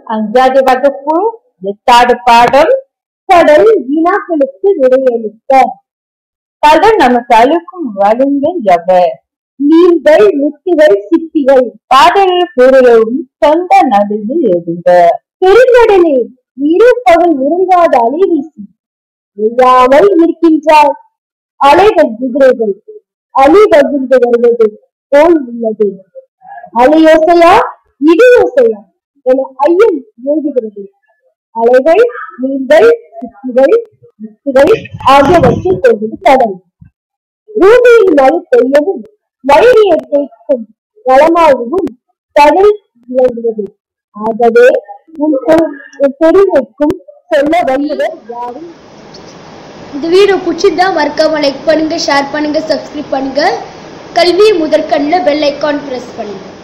அஞ்சாவது வகுப்பு எட்டாவது பாடம் கடல் வினாக்களுக்கு விடையளிக்க கடல் நமக்கு அழுக்கும் வலுங்கள் எவர் நீர்கள் முத்துகள் சிப்பிகள் பாடல் பொருளும் சொந்த நடுவில் எழுதுக பெருங்கடலே இரு பகல் உறங்காத அலை வீசி இல்லாமல் இருக்கின்றார் அலைகள் குதிரைகள் அணி வகிர்ந்து வருவது போல் உள்ளது அலையோசையா இடியோசையா என ஐயம் எழுதுகிறது அலைகள் நீர்கள் சிப்பிகள் முத்துகள் ஆகியவற்றை கொண்டது கடல் பூமியில் மழை பெய்யவும் மழைநீர் தேய்க்கும் வளமாகவும் கடல் விளங்குவது ஆகவே உன் பெரு- உன் பெருமைக்கும் சொல்ல வந்தவர் யாரும் இந்த வீடியோ பிடிச்சிருந்தா மறக்காம லைக் பண்ணுங்க ஷேர் பண்ணுங்க சப்ஸ்கிரைப் பண்ணுங்க கல்வி முதற்கண்ணில் பெல் ஐக்கான் பிரஸ் பண்ணுங்க